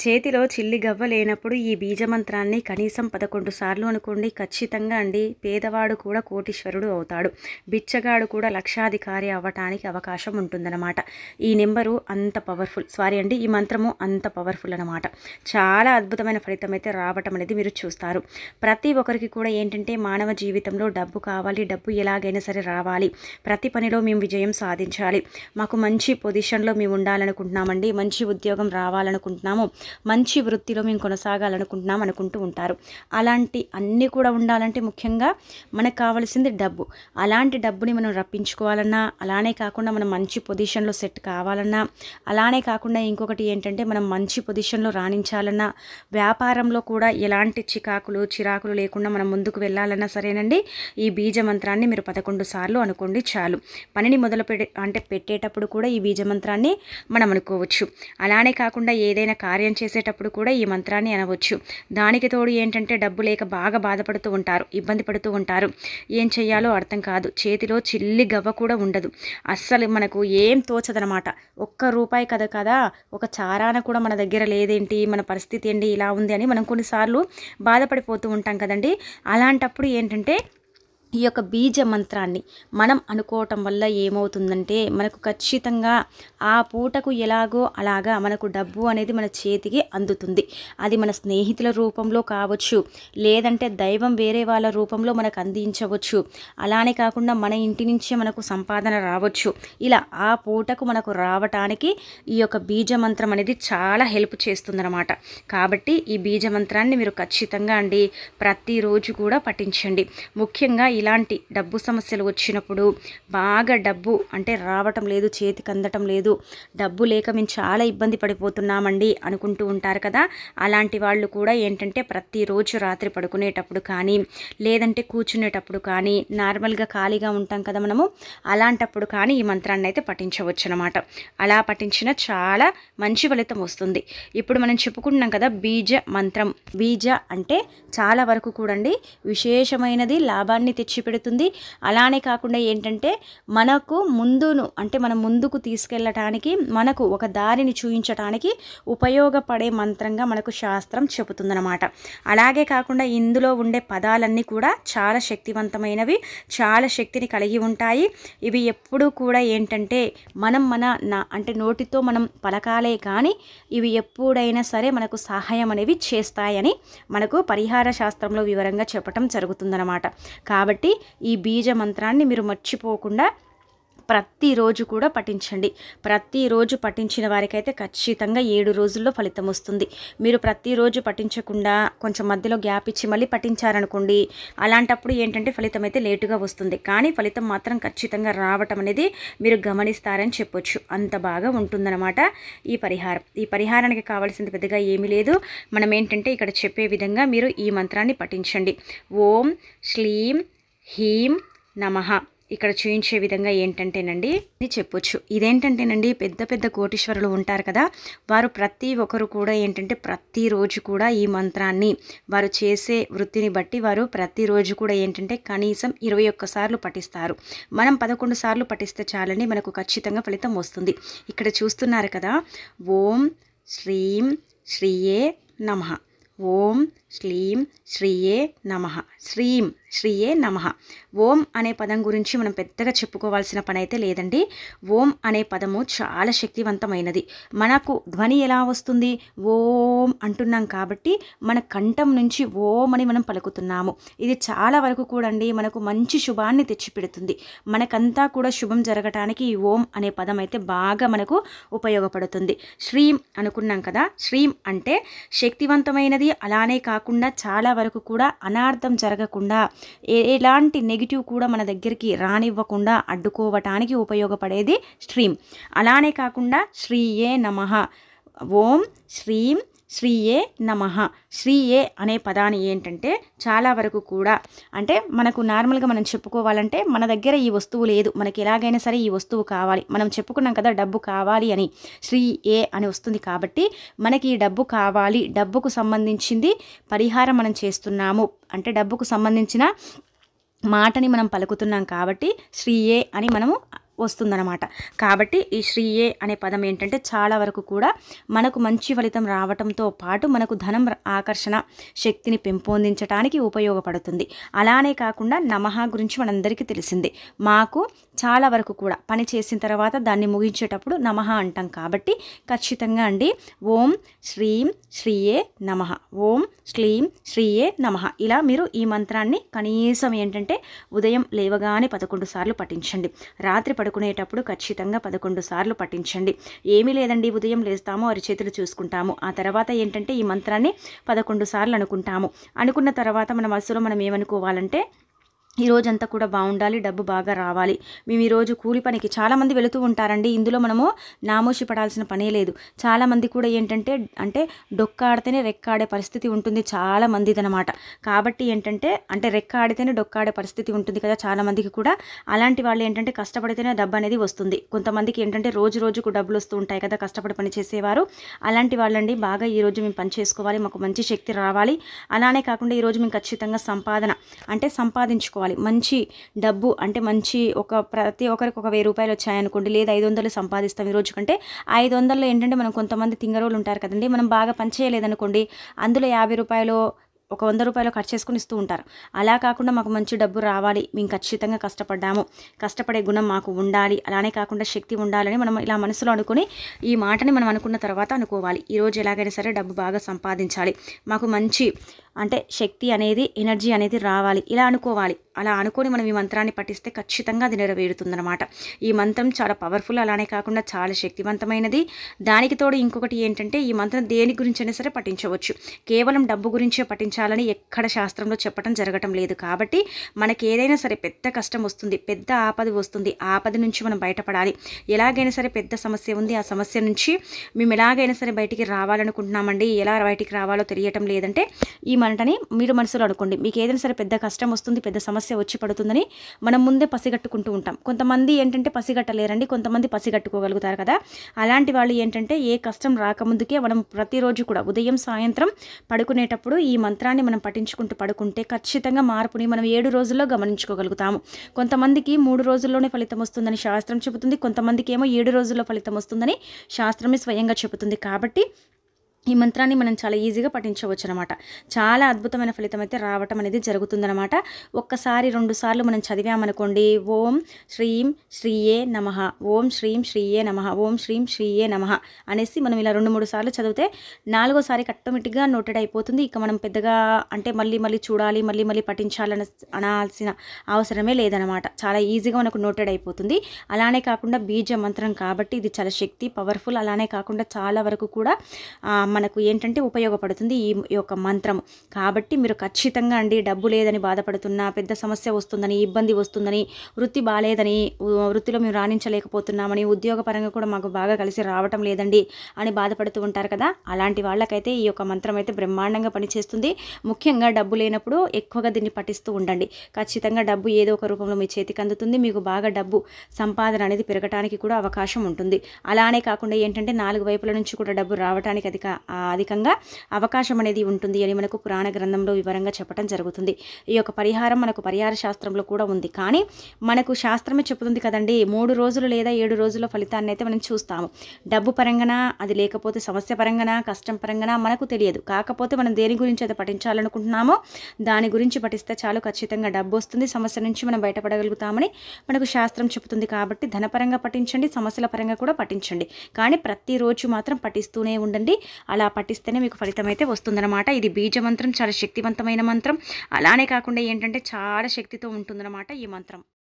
చేతిలో చిల్లి గవ్వ లేనప్పుడు ఈ బీజమంత్రాన్ని కనీసం పదకొండు సార్లు అనుకోండి ఖచ్చితంగా అండి పేదవాడు కూడా కోటీశ్వరుడు అవుతాడు బిచ్చగాడు కూడా లక్షాధికారి అవ్వటానికి అవకాశం ఉంటుందన్నమాట ఈ నెంబరు అంత పవర్ఫుల్ సారీ అండి ఈ మంత్రము అంత పవర్ఫుల్ అనమాట చాలా అద్భుతమైన ఫలితం అయితే రావటం అనేది మీరు చూస్తారు ప్రతి ఒక్కరికి కూడా ఏంటంటే మానవ జీవితంలో డబ్బు కావాలి డబ్బు ఎలాగైనా సరే రావాలి ప్రతి పనిలో మేము విజయం సాధించాలి మాకు మంచి పొజిషన్లో మేము ఉండాలనుకుంటున్నామండి మంచి ఉద్యోగం రావాలనుకుంటున్నాము మంచి వృత్తిలో మేము కొనసాగాలనుకుంటున్నాం అనుకుంటూ ఉంటారు అలాంటి అన్నీ కూడా ఉండాలంటే ముఖ్యంగా మనకు కావాల్సింది డబ్బు అలాంటి డబ్బుని మనం రప్పించుకోవాలన్నా అలానే కాకుండా మనం మంచి పొజిషన్లో సెట్ కావాలన్నా అలానే కాకుండా ఇంకొకటి ఏంటంటే మనం మంచి పొజిషన్లో రాణించాలన్నా వ్యాపారంలో కూడా ఎలాంటి చికాకులు చిరాకులు లేకుండా మనం ముందుకు వెళ్ళాలన్నా సరేనండి ఈ బీజ మంత్రాన్ని మీరు పదకొండు సార్లు అనుకోండి చాలు పనిని మొదలు పెడే అంటే పెట్టేటప్పుడు కూడా ఈ బీజ మంత్రాన్ని మనం అనుకోవచ్చు అలానే కాకుండా ఏదైనా కార్యం చేసేటప్పుడు కూడా ఈ మంత్రాన్ని అనవచ్చు దానికి తోడు ఏంటంటే డబ్బు లేక బాగా బాధపడుతూ ఉంటారు ఇబ్బంది పడుతూ ఉంటారు ఏం చెయ్యాలో అర్థం కాదు చేతిలో చిల్లి గవ్వ కూడా ఉండదు అస్సలు మనకు ఏం తోచదనమాట ఒక్క రూపాయి కదా కదా ఒక చారాన కూడా మన దగ్గర లేదేంటి మన పరిస్థితి ఏంటి ఇలా ఉంది అని మనం కొన్నిసార్లు బాధపడిపోతూ ఉంటాం కదండి అలాంటప్పుడు ఏంటంటే ఈ యొక్క బీజ మంత్రాన్ని మనం అనుకోవటం వల్ల ఏమవుతుందంటే మనకు ఖచ్చితంగా ఆ పూటకు ఎలాగో అలాగా మనకు డబ్బు అనేది మన చేతికి అందుతుంది అది మన స్నేహితుల రూపంలో కావచ్చు లేదంటే దైవం వేరే వాళ్ళ రూపంలో మనకు అందించవచ్చు అలానే కాకుండా మన ఇంటి నుంచే మనకు సంపాదన రావచ్చు ఇలా ఆ పూటకు మనకు రావటానికి ఈ యొక్క బీజ మంత్రం అనేది చాలా హెల్ప్ చేస్తుందన్నమాట కాబట్టి ఈ బీజ మంత్రాన్ని మీరు ఖచ్చితంగా అండి ప్రతిరోజు కూడా పఠించండి ముఖ్యంగా ఇలాంటి డబ్బు సమస్యలు వచ్చినప్పుడు బాగా డబ్బు అంటే రావటం లేదు చేతికి అందటం లేదు డబ్బు లేక మేము చాలా ఇబ్బంది పడిపోతున్నామండి అనుకుంటూ ఉంటారు కదా అలాంటి వాళ్ళు కూడా ఏంటంటే ప్రతిరోజు రాత్రి పడుకునేటప్పుడు కానీ లేదంటే కూర్చునేటప్పుడు కానీ నార్మల్గా ఖాళీగా ఉంటాం కదా మనము అలాంటప్పుడు కానీ ఈ మంత్రాన్ని అయితే పఠించవచ్చు అనమాట అలా పఠించిన చాలా మంచి ఫలితం వస్తుంది ఇప్పుడు మనం చెప్పుకుంటున్నాం కదా బీజ మంత్రం బీజ అంటే చాలా వరకు కూడండి విశేషమైనది లాభాన్ని తెచ్చిపెడుతుంది అలానే కాకుండా ఏంటంటే మనకు ముందును అంటే మనం ముందుకు తీసుకెళ్ళటానికి మనకు ఒక దారిని చూపించటానికి ఉపయోగపడే మంత్రంగా మనకు శాస్త్రం చెబుతుందన్నమాట అలాగే కాకుండా ఇందులో ఉండే పదాలన్నీ కూడా చాలా శక్తివంతమైనవి చాలా శక్తిని కలిగి ఉంటాయి ఇవి ఎప్పుడూ కూడా ఏంటంటే మనం మన నా అంటే నోటితో మనం పలకాలే కానీ ఇవి ఎప్పుడైనా సరే మనకు సహాయం అనేవి చేస్తాయని మనకు పరిహార శాస్త్రంలో వివరంగా చెప్పటం జరుగుతుందన్నమాట కాబట్టి ఈ బీజ మంత్రాన్ని మీరు మర్చిపోకుండా ప్రతిరోజు కూడా పఠించండి ప్రతిరోజు పఠించిన వారికైతే ఖచ్చితంగా ఏడు రోజుల్లో ఫలితం వస్తుంది మీరు ప్రతిరోజు పఠించకుండా కొంచెం మధ్యలో గ్యాప్ ఇచ్చి మళ్ళీ పఠించారనుకోండి అలాంటప్పుడు ఏంటంటే ఫలితం అయితే లేటుగా వస్తుంది కానీ ఫలితం మాత్రం ఖచ్చితంగా రావటం అనేది మీరు గమనిస్తారని చెప్పొచ్చు అంత బాగా ఉంటుందన్నమాట ఈ పరిహారం ఈ పరిహారానికి కావాల్సింది పెద్దగా ఏమీ లేదు మనం ఏంటంటే ఇక్కడ చెప్పే విధంగా మీరు ఈ మంత్రాన్ని పఠించండి ఓం శ్లీం హీం నమః ఇక్కడ చూయించే విధంగా ఏంటంటేనండి ఇది చెప్పొచ్చు ఇదేంటంటేనండి పెద్ద పెద్ద కోటీశ్వరులు ఉంటారు కదా వారు ప్రతి ఒక్కరు కూడా ఏంటంటే ప్రతిరోజు కూడా ఈ మంత్రాన్ని వారు చేసే వృత్తిని బట్టి వారు ప్రతిరోజు కూడా ఏంటంటే కనీసం ఇరవై ఒక్కసార్లు పఠిస్తారు మనం పదకొండు సార్లు పఠిస్తే చాలండి మనకు ఖచ్చితంగా ఫలితం వస్తుంది ఇక్కడ చూస్తున్నారు కదా ఓం శ్రీం శ్రీయే నమః ఓం శ్లీం శ్రీయే నమ శ్రీం శ్రీయే నమ ఓం అనే పదం గురించి మనం పెద్దగా చెప్పుకోవాల్సిన పని అయితే లేదండి ఓం అనే పదము చాలా శక్తివంతమైనది మనకు ధ్వని ఎలా వస్తుంది ఓం అంటున్నాం కాబట్టి మన కంఠం నుంచి ఓం అని మనం పలుకుతున్నాము ఇది చాలా వరకు కూడా అండి మనకు మంచి శుభాన్ని తెచ్చిపెడుతుంది మనకంతా కూడా శుభం జరగటానికి ఈ ఓం అనే పదం అయితే బాగా మనకు ఉపయోగపడుతుంది శ్రీం అనుకున్నాం కదా శ్రీం అంటే శక్తివంతమైనది అలానే కాకుండా చాలా వరకు కూడా అనార్థం జరగకుండా ఏ- ఎలాంటి నెగిటివ్ కూడా మన దగ్గరికి రానివ్వకుండా అడ్డుకోవటానికి ఉపయోగపడేది స్ట్రీమ్ అలానే కాకుండా శ్రీయే నమః ఓం శ్రీం శ్రీయే నమ శ్రీయే అనే పదాన్ని ఏంటంటే చాలా వరకు కూడా అంటే మనకు నార్మల్గా మనం చెప్పుకోవాలంటే మన దగ్గర ఈ వస్తువు లేదు మనకి ఎలాగైనా సరే ఈ వస్తువు కావాలి మనం చెప్పుకున్నాం కదా డబ్బు కావాలి అని శ్రీ ఏ అని వస్తుంది కాబట్టి మనకి ఈ డబ్బు కావాలి డబ్బుకు సంబంధించింది పరిహారం మనం చేస్తున్నాము అంటే డబ్బుకు సంబంధించిన మాటని మనం పలుకుతున్నాం కాబట్టి శ్రీయే అని మనము వస్తుందన్నమాట కాబట్టి ఈ శ్రీయే అనే పదం ఏంటంటే చాలా వరకు కూడా మనకు మంచి ఫలితం రావటంతో పాటు మనకు ధనం ఆకర్షణ శక్తిని పెంపొందించడానికి ఉపయోగపడుతుంది అలానే కాకుండా నమః గురించి మనందరికీ తెలిసిందే మాకు చాలా వరకు కూడా పని చేసిన తర్వాత దాన్ని ముగించేటప్పుడు నమః అంటాం కాబట్టి ఖచ్చితంగా అండి ఓం శ్రీం శ్రీయే నమః ఓం శ్లీం శ్రీయే నమః ఇలా మీరు ఈ మంత్రాన్ని కనీసం ఏంటంటే ఉదయం లేవగానే పదకొండు సార్లు పఠించండి రాత్రి పడుకునేటప్పుడు ఖచ్చితంగా పదకొండు సార్లు పఠించండి ఏమీ లేదండి ఉదయం లేస్తాము అరిచేతులు చూసుకుంటాము ఆ తర్వాత ఏంటంటే ఈ మంత్రాన్ని పదకొండు సార్లు అనుకుంటాము అనుకున్న తర్వాత మన మనసులో మనం ఏమనుకోవాలంటే ఈ రోజంతా కూడా బాగుండాలి డబ్బు బాగా రావాలి మేము ఈరోజు కూలి పనికి చాలామంది వెళుతూ ఉంటారండి ఇందులో మనము నామోషి పడాల్సిన పనే లేదు చాలామంది కూడా ఏంటంటే అంటే డొక్కాడితేనే రెక్కాడే పరిస్థితి ఉంటుంది చాలా మందిదనమాట కాబట్టి ఏంటంటే అంటే రెక్క ఆడితేనే డొక్కాడే పరిస్థితి ఉంటుంది కదా చాలా మందికి కూడా అలాంటి వాళ్ళు ఏంటంటే కష్టపడితేనే డబ్బు అనేది వస్తుంది కొంతమందికి ఏంటంటే రోజు రోజుకు డబ్బులు వస్తూ ఉంటాయి కదా కష్టపడి పని చేసేవారు అలాంటి వాళ్ళండి బాగా ఈ రోజు మేము పని చేసుకోవాలి మాకు మంచి శక్తి రావాలి అలానే కాకుండా ఈరోజు మేము ఖచ్చితంగా సంపాదన అంటే సంపాదించుకోవాలి మంచి డబ్బు అంటే మంచి ఒక ప్రతి ఒక్కరికి ఒక వెయ్యి రూపాయలు వచ్చాయనుకోండి లేదా ఐదు వందలు సంపాదిస్తాం ఈ రోజు కంటే ఐదు వందల్లో ఏంటంటే మనం కొంతమంది తింగరోళ్ళు ఉంటారు కదండి మనం బాగా పని చేయలేదనుకోండి అందులో యాభై రూపాయలు ఒక వంద రూపాయలు ఖర్చు చేసుకుని ఇస్తూ ఉంటారు అలా కాకుండా మాకు మంచి డబ్బు రావాలి మేము ఖచ్చితంగా కష్టపడ్డాము కష్టపడే గుణం మాకు ఉండాలి అలానే కాకుండా శక్తి ఉండాలని మనం ఇలా మనసులో అనుకుని ఈ మాటని మనం అనుకున్న తర్వాత అనుకోవాలి ఈరోజు ఎలాగైనా సరే డబ్బు బాగా సంపాదించాలి మాకు మంచి అంటే శక్తి అనేది ఎనర్జీ అనేది రావాలి ఇలా అనుకోవాలి అలా అనుకొని మనం ఈ మంత్రాన్ని పఠిస్తే ఖచ్చితంగా అది నెరవేరుతుందన్నమాట ఈ మంత్రం చాలా పవర్ఫుల్ అలానే కాకుండా చాలా శక్తివంతమైనది దానికి తోడు ఇంకొకటి ఏంటంటే ఈ మంత్రం దేని గురించైనా సరే పఠించవచ్చు కేవలం డబ్బు గురించే పఠించాలని ఎక్కడ శాస్త్రంలో చెప్పడం జరగటం లేదు కాబట్టి మనకి ఏదైనా సరే పెద్ద కష్టం వస్తుంది పెద్ద ఆపద వస్తుంది ఆ ఆపద నుంచి మనం బయటపడాలి ఎలాగైనా సరే పెద్ద సమస్య ఉంది ఆ సమస్య నుంచి మేము ఎలాగైనా సరే బయటికి రావాలనుకుంటున్నామండి ఎలా బయటికి రావాలో తెలియటం లేదంటే ఈ మంటని మీరు మనసులో అనుకోండి మీకు ఏదైనా సరే పెద్ద కష్టం వస్తుంది పెద్ద సమస్య వచ్చి పడుతుందని మనం ముందే పసిగట్టుకుంటూ ఉంటాం కొంతమంది ఏంటంటే పసిగట్టలేరండి కొంతమంది పసిగట్టుకోగలుగుతారు కదా అలాంటి వాళ్ళు ఏంటంటే ఏ కష్టం రాకముందుకే మనం ప్రతిరోజు కూడా ఉదయం సాయంత్రం పడుకునేటప్పుడు ఈ మంత్రాన్ని మనం పఠించుకుంటూ పడుకుంటే ఖచ్చితంగా మార్పుని మనం ఏడు రోజుల్లో గమనించుకోగలుగుతాము కొంతమందికి మూడు రోజుల్లోనే ఫలితం వస్తుందని శాస్త్రం చెబుతుంది కొంతమందికి ఏమో ఏడు రోజుల్లో ఫలితం వస్తుందని శాస్త్రమే స్వయంగా చెబుతుంది కాబట్టి ఈ మంత్రాన్ని మనం చాలా ఈజీగా పఠించవచ్చు అనమాట చాలా అద్భుతమైన ఫలితం అయితే రావటం అనేది జరుగుతుందన్నమాట ఒక్కసారి రెండు సార్లు మనం చదివామనుకోండి ఓం శ్రీం శ్రీయే నమ ఓం శ్రీం శ్రీయే నమ ఓం శ్రీం శ్రీయే నమ అనేసి మనం ఇలా రెండు మూడు సార్లు చదివితే నాలుగోసారికి ఆటోమేటిక్గా నోటెడ్ అయిపోతుంది ఇక మనం పెద్దగా అంటే మళ్ళీ మళ్ళీ చూడాలి మళ్ళీ మళ్ళీ పఠించాలని అనాల్సిన అవసరమే లేదనమాట చాలా ఈజీగా మనకు నోటెడ్ అయిపోతుంది అలానే కాకుండా బీజ మంత్రం కాబట్టి ఇది చాలా శక్తి పవర్ఫుల్ అలానే కాకుండా చాలా వరకు కూడా ఆ, మనకు ఏంటంటే ఉపయోగపడుతుంది ఈ ఈ యొక్క మంత్రం కాబట్టి మీరు ఖచ్చితంగా అండి డబ్బు లేదని బాధపడుతున్నా పెద్ద సమస్య వస్తుందని ఇబ్బంది వస్తుందని వృత్తి బాగాలేదని ఉ- వృత్తిలో మేము రాణించలేకపోతున్నామని ఉద్యోగపరంగా కూడా మాకు బాగా కలిసి రావటం లేదండి అని బాధపడుతూ ఉంటారు కదా అలాంటి వాళ్ళకైతే ఈ యొక్క మంత్రం అయితే బ్రహ్మాండంగా పనిచేస్తుంది ముఖ్యంగా డబ్బు లేనప్పుడు ఎక్కువగా దీన్ని పఠిస్తూ ఉండండి ఖచ్చితంగా డబ్బు ఏదో ఒక రూపంలో మీ చేతికి అందుతుంది మీకు బాగా డబ్బు సంపాదన అనేది పెరగటానికి కూడా అవకాశం ఉంటుంది అలానే కాకుండా ఏంటంటే నాలుగు వైపుల నుంచి కూడా డబ్బు రావడానికి అధిక ఆ అధికంగా అవకాశం అనేది ఉంటుంది అని మనకు పురాణ గ్రంథంలో వివరంగా చెప్పడం జరుగుతుంది ఈ యొక్క పరిహారం మనకు పరిహార శాస్త్రంలో కూడా ఉంది కానీ మనకు శాస్త్రమే చెబుతుంది కదండి మూడు రోజులు లేదా ఏడు రోజుల ఫలితాన్ని అయితే మనం చూస్తాము డబ్బు పరంగానా అది లేకపోతే సమస్య పరంగానా కష్టం పరంగానా మనకు తెలియదు కాకపోతే మనం దేని గురించి అయితే పఠించాలనుకుంటున్నామో దాని గురించి పఠిస్తే చాలు ఖచ్చితంగా డబ్బు వస్తుంది సమస్య నుంచి మనం బయటపడగలుగుతామని మనకు శాస్త్రం చెబుతుంది కాబట్టి ధనపరంగా పఠించండి సమస్యల పరంగా కూడా పఠించండి కానీ ప్రతిరోజు మాత్రం పఠిస్తూనే ఉండండి అలా పఠిస్తేనే మీకు ఫలితం అయితే వస్తుందన్నమాట ఇది బీజ మంత్రం చాలా శక్తివంతమైన మంత్రం అలానే కాకుండా ఏంటంటే చాలా శక్తితో ఉంటుందన్నమాట ఈ మంత్రం